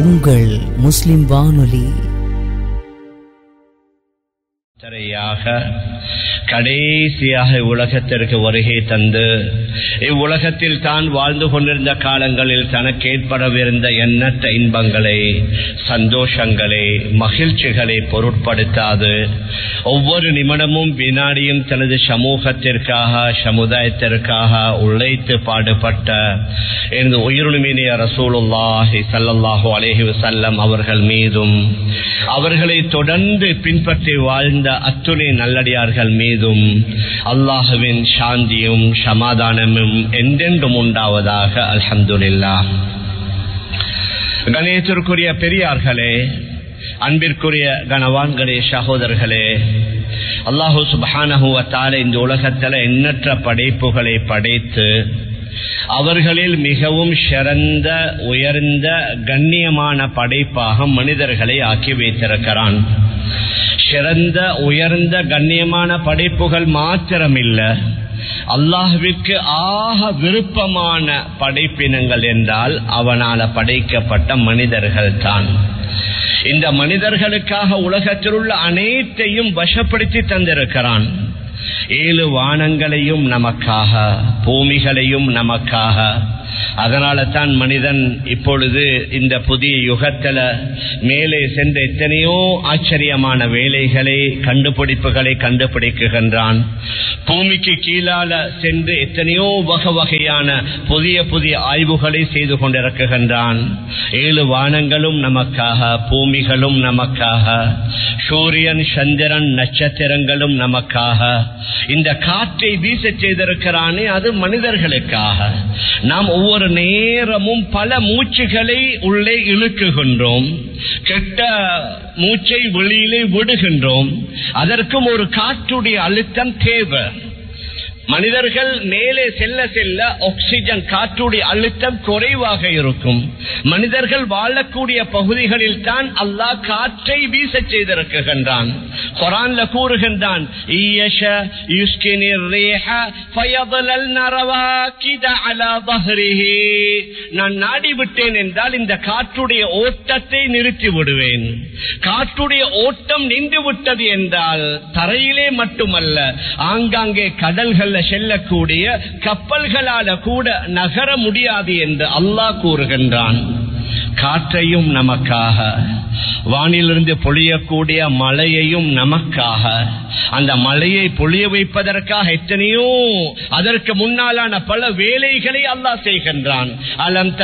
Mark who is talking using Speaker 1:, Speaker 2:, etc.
Speaker 1: உங்கள் முஸ்லிம் வானொலி
Speaker 2: சரியாக கடைசியாக உலகத்திற்கு வருகை தந்து இவ்வுலகத்தில் தான் வாழ்ந்து கொண்டிருந்த காலங்களில் தனக்கு ஏற்படவிருந்த எண்ணற்ற இன்பங்களை சந்தோஷங்களை மகிழ்ச்சிகளை பொருட்படுத்தாது ஒவ்வொரு நிமிடமும் வினாடியும் தனது சமூகத்திற்காக சமுதாயத்திற்காக உழைத்து பாடுபட்ட எனது உயிருமினிய ரசூலுல்லாஹி சல்லல்லாஹு அலேஹி வசல்லம் அவர்கள் மீதும் அவர்களை தொடர்ந்து பின்பற்றி வாழ்ந்த அத்துணை நல்லடியார்கள் மீதும் அல்லாஹுவின் சாந்தியும் சமாதானமும் என்றென்றும் உண்டாவதாக அல்ஹம்துலில்லா கணேசருக்குரிய பெரியார்களே அன்பிற்குரிய கனவான்களே சகோதரர்களே அல்லாஹூ சுபஹானஹுவத்தால இந்த உலகத்தில் எண்ணற்ற படைப்புகளை படைத்து அவர்களில் மிகவும் சிறந்த உயர்ந்த கண்ணியமான படைப்பாக மனிதர்களை ஆக்கி வைத்திருக்கிறான் சிறந்த உயர்ந்த கண்ணியமான படைப்புகள் மாத்திரமில்ல அல்லாஹுவிற்கு ஆக விருப்பமான படைப்பினங்கள் என்றால் அவனால படைக்கப்பட்ட மனிதர்கள் தான் இந்த மனிதர்களுக்காக உலகத்தில் உள்ள அனைத்தையும் வசப்படுத்தி தந்திருக்கிறான் ஏழு வானங்களையும் நமக்காக பூமிகளையும் நமக்காக அதனால தான் மனிதன் இப்பொழுது இந்த புதிய யுகத்துல மேலே சென்ற எத்தனையோ ஆச்சரியமான வேலைகளை கண்டுபிடிப்புகளை கண்டுபிடிக்குகின்றான் பூமிக்கு கீழால சென்று எத்தனையோ வகை வகையான புதிய புதிய ஆய்வுகளை செய்து கொண்டிருக்குகின்றான் ஏழு வானங்களும் நமக்காக பூமிகளும் நமக்காக சூரியன் சந்திரன் நட்சத்திரங்களும் நமக்காக இந்த காற்றை வீச செய்திருக்கிறானே அது மனிதர்களுக்காக நாம் ஒவ்வொரு நேரமும் பல மூச்சுகளை உள்ளே இழுக்குகின்றோம் கெட்ட மூச்சை வெளியிலே விடுகின்றோம் அதற்கும் ஒரு காற்றுடைய அழுத்தம் தேவை மனிதர்கள் மேலே செல்ல செல்ல ஆக்சிஜன் காற்றுடைய அழுத்தம் குறைவாக இருக்கும் மனிதர்கள் வாழக்கூடிய பகுதிகளில் தான் அல்லாஹ் காற்றை வீச செய்திருக்கின்றான் குரான்ல கூறுகின்றான் நான் நாடி விட்டேன் என்றால் இந்த காற்றுடைய ஓட்டத்தை நிறுத்தி விடுவேன் காற்றுடைய ஓட்டம் நின்று விட்டது என்றால் தரையிலே மட்டுமல்ல ஆங்காங்கே கடல்கள் செல்லக்கூடிய கப்பல்களால கூட நகர முடியாது என்று அல்லாஹ் கூறுகின்றான் காற்றையும் நமக்காக வானிலிருந்து பொழியக்கூடிய மழையையும் நமக்காக அந்த மழையை பொழிய வைப்பதற்காக எத்தனையோ அதற்கு முன்னாலான பல வேலைகளை அல்லாஹ் செய்கின்றான் அலம்